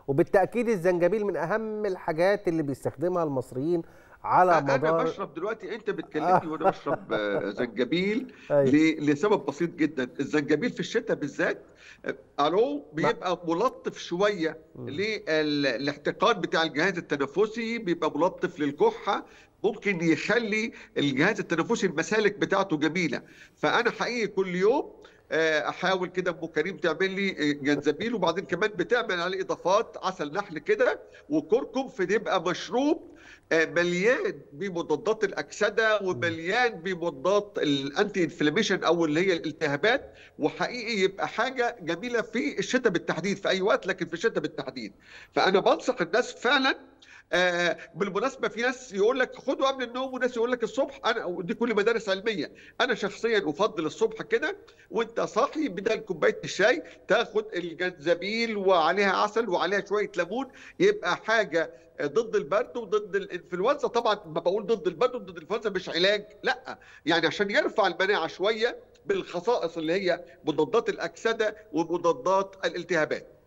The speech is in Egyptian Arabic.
وبالتاكيد الزنجبيل من اهم الحاجات اللي بيستخدمها المصريين على انا مدار بشرب دلوقتي انت بتكلمني وانا بشرب آه، زنجبيل أيوة. ل- لسبب بسيط جدا الزنجبيل في الشتاء بالذات آه، الو بيبقى ملطف شويه للاحتقان بتاع الجهاز التنفسي بيبقى ملطف للكحه ممكن يخلي الجهاز التنفسي المسالك بتاعته جميله فانا حقيقي كل يوم آه، احاول كده ام كريم تعمل لي آه، جنزبيل وبعدين كمان بتعمل عليه اضافات عسل نحل كده وكركم فيبقى مشروب آه، مليان بمضادات الاكسده ومليان بمضادات الانتي انفلاميشن او اللي هي الالتهابات وحقيقي يبقى حاجه جميله في الشتاء بالتحديد في اي وقت لكن في الشتاء بالتحديد فانا بنصح الناس فعلا آه بالمناسبه في ناس يقول لك خده قبل النوم وناس يقول لك الصبح انا ودي كل مدارس علميه انا شخصيا افضل الصبح كده وانت صاحي بدل كوبايه الشاي تاخد الجنزبيل وعليها عسل وعليها شويه ليمون يبقى حاجه ضد البرد وضد الانفلونزا طبعا ما بقول ضد البرد وضد الانفلونزا مش علاج لا يعني عشان يرفع المناعه شويه بالخصائص اللي هي مضادات الاكسده ومضادات الالتهابات